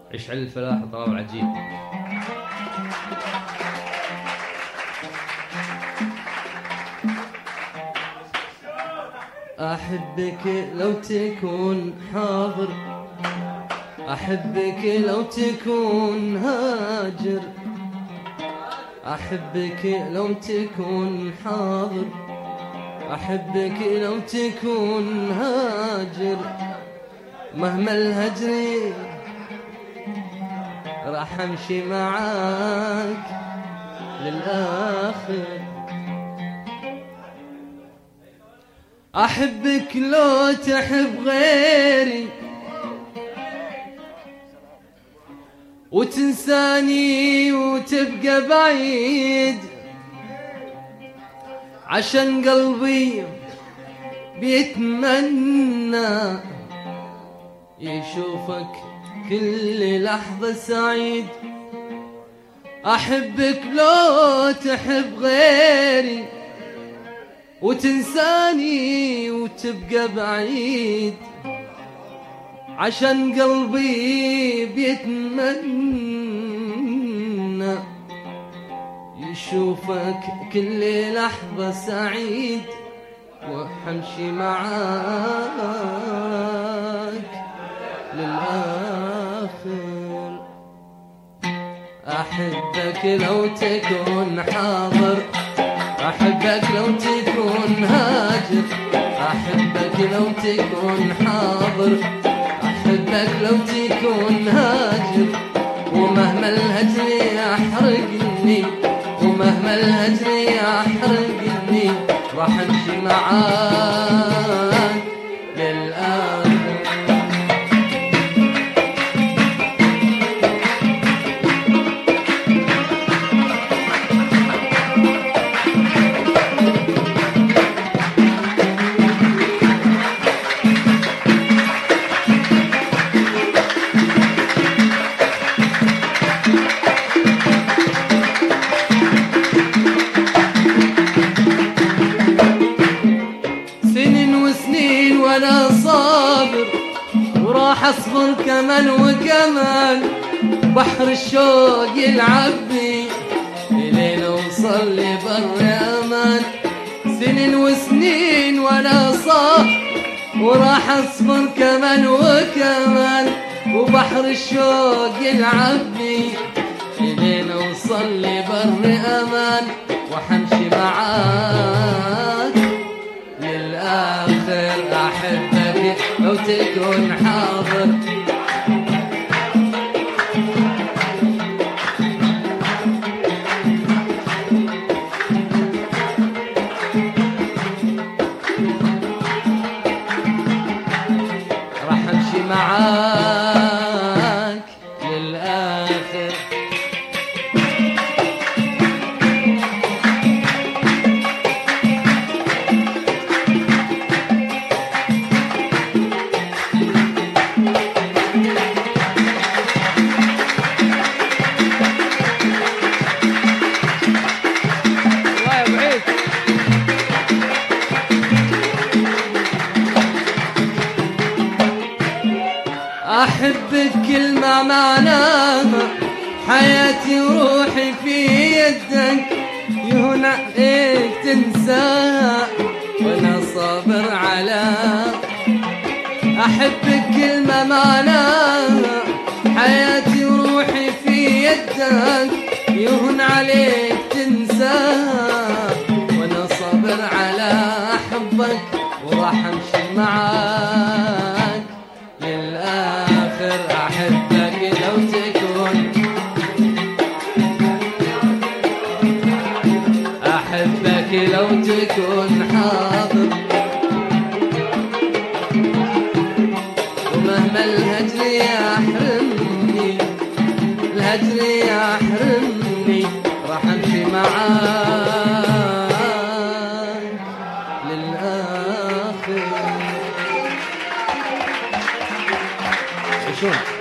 عيش على الفلاح طلال عجيب أحبك لو تكون حاضر أحبك لو تكون هاجر أحبك لو تكون حاضر أحبك لو تكون هاجر مهما الهجر راح أمشي معاك للآخر أحبك لو تحب غيري وتنساني وتبقى بعيد عشان قلبي بيتمنى يشوفك كل لحظة سعيد أحبك لو تحب غيري وتنساني وتبقى بعيد عشان قلبي بيتمنى يشوفك كل لحظة سعيد وحمشي معاك للآخر أحبك لو تكون حاضر أحبك لو تكون هاجر أحبك لو تكون حاضر أحبك لو تكون هاجر ومهما الهجر يحرقني ومهما الهجر يحرقني راح امشي معاك للآخر سنين وسنين وانا صابر وراح اصبر كمان وكمان بحر الشوق يلعبني الين اوصل لبر امان سنين وسنين وانا صابر وراح اصبر كمان وكمان وبحر الشوق يلعبني الين اوصل لبر امان وحمشي معاك للآخر أحبك لو تكون حاضر راح أمشي معاك للآخر الله يا ابو عيد أحبك كلمة معناها حياتي وروحي في يدك يهون عليك تنساها وأنا صابر على أحبك كلمة معناها حياتي وروحي في يدك يهون عليك تنساها وأنا صابر على حبك وراح أمشي معاك للآخر أحبك لو تكون أحبك لو تكون حاضر ومهما الهجر يحرمني الهجر يحرمني راح امشي معاك للآخر شلون